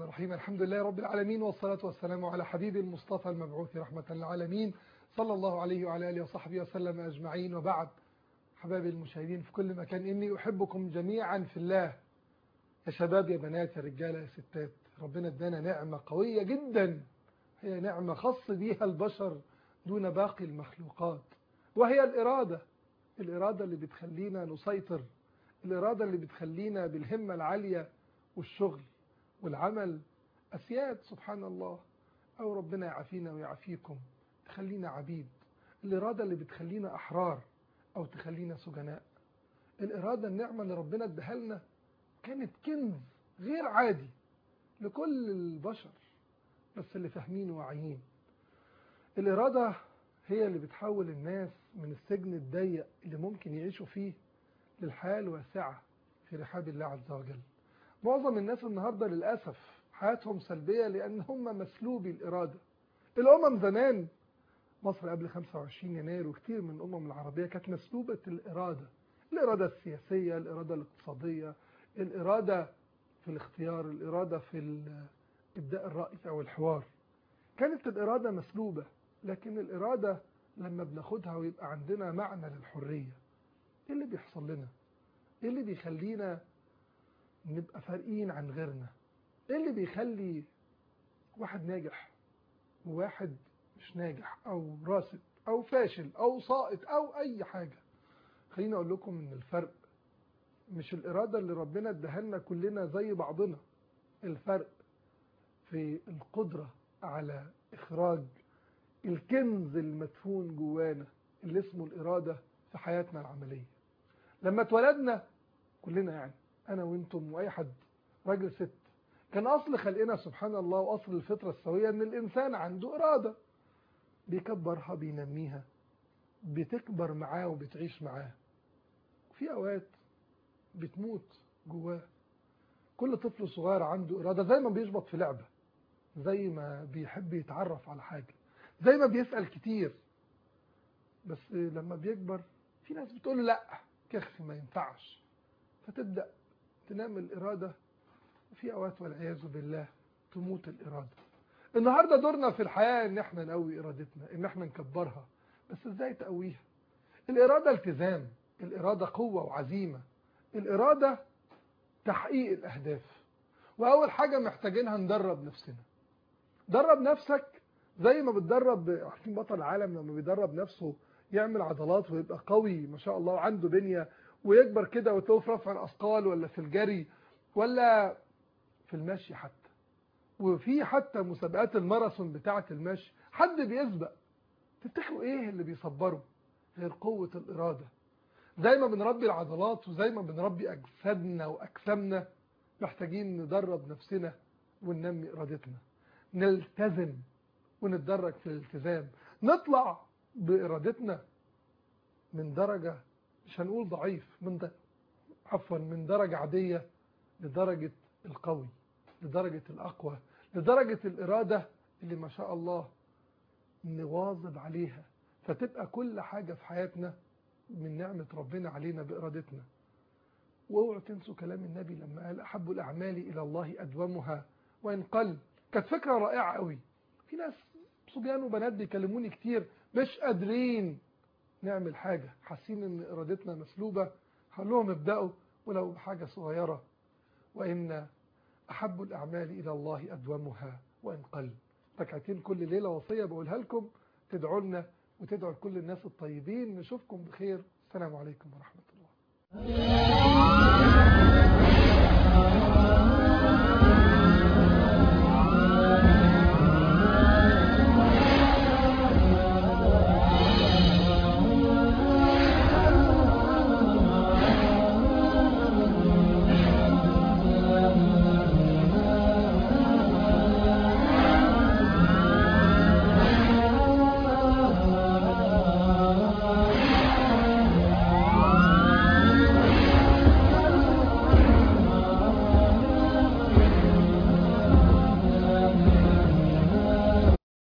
الرحيم الحمد لله رب العالمين والصلاة والسلام على حبيب المصطفى المبعوث رحمة للعالمين صلى الله عليه وعلى آله وصحبه وسلم أجمعين وبعد حبايبي المشاهدين في كل مكان إني أحبكم جميعا في الله يا شباب يا بنات يا رجالة يا ستات ربنا ادانا نعمة قوية جدا هي نعمة خاص بيها البشر دون باقي المخلوقات وهي الإرادة الإرادة اللي بتخلينا نسيطر الإرادة اللي بتخلينا بالهمة العالية والشغل والعمل أسياد سبحان الله أو ربنا يعافينا ويعافيكم تخلينا عبيد الإرادة اللي بتخلينا أحرار أو تخلينا سجناء الإرادة النعمة اللي ربنا اداها لنا كانت كنز غير عادي لكل البشر بس اللي فاهمين وواعيين الإرادة هي اللي بتحول الناس من السجن الضيق اللي ممكن يعيشوا فيه للحياة الواسعة في رحاب الله عز وجل معظم الناس النهاردة للأسف حياتهم سلبية لأن هم مسلوبي الإرادة الأمم زمان مصر قبل 25 يناير وكتير من الأمم العربية كانت مسلوبة الإرادة الإرادة السياسية الإرادة الاقتصادية الإرادة في الاختيار الإرادة في إبداء الرأي أو الحوار كانت الإرادة مسلوبة لكن الإرادة لما بناخدها ويبقى عندنا معنى للحرية إيه اللي بيحصل لنا إيه اللي بيخلينا نبقى فارقين عن غيرنا إيه اللي بيخلي واحد ناجح وواحد مش ناجح أو راسب أو فاشل أو ساقط أو أي حاجة خليني أقول لكم إن الفرق مش الإرادة اللي ربنا اداها لنا كلنا زي بعضنا الفرق في القدرة على إخراج الكنز المدفون جوانا اللي اسمه الإرادة في حياتنا العملية لما اتولدنا كلنا يعني أنا وانتم وأي حد راجل ست كان أصل خلقنا سبحان الله وأصل الفطرة السوية أن الإنسان عنده إرادة بيكبرها بينميها بتكبر معاه وبتعيش معاه وفي أوقات بتموت جواه كل طفل صغير عنده إرادة زي ما بيشبط في لعبة زي ما بيحب يتعرف على حاجة زي ما بيسأل كتير بس لما بيكبر في ناس بتقول له لا كخ ما ينفعش فتبدأ تنام الإرادة وفي أوقات والعياذ بالله تموت الإرادة النهاردة دورنا في الحياة ان احنا نقوي إرادتنا ان احنا نكبرها بس ازاي تقويها الإرادة التزام الإرادة قوة وعزيمة الإرادة تحقيق الأهداف وأول حاجة محتاجينها ندرب نفسنا درب نفسك زي ما بتدرب عارفين بطل العالم لما بيدرب نفسه يعمل عضلات ويبقى قوي ما شاء الله وعنده بنية ويكبر كده وتلاقيه في رفع الأثقال ولا في الجري ولا في المشي حتى وفي حتى مسابقات الماراثون بتاعة المشي حد بيسبق تفتكروا ايه اللي بيصبره غير قوة الإرادة زي ما بنربي العضلات وزي ما بنربي أجسادنا وأجسامنا محتاجين ندرب نفسنا وننمي إرادتنا نلتزم ونتدرج في الالتزام نطلع بإرادتنا من درجة مش هنقول ضعيف من د... عفوا من درجة عادية لدرجة القوي لدرجة الأقوى لدرجة الإرادة اللي ما شاء الله نواظب عليها فتبقى كل حاجة في حياتنا من نعمة ربنا علينا بإرادتنا واوعوا تنسوا كلام النبي لما قال أحب الأعمال إلى الله أدومها وإن قل كانت فكرة رائعة قوي في ناس صبيان وبنات بيكلموني كتير مش قادرين نعمل حاجة حاسين ان ارادتنا مسلوبة هقول لهم ابدأوا ولو بحاجة صغيرة وإن أحب الأعمال إلى الله أدومها وإن قل ركعتين كل ليلة وصية بقولها لكم تدعوا لنا وتدعوا لكل الناس الطيبين نشوفكم بخير السلام عليكم ورحمة الله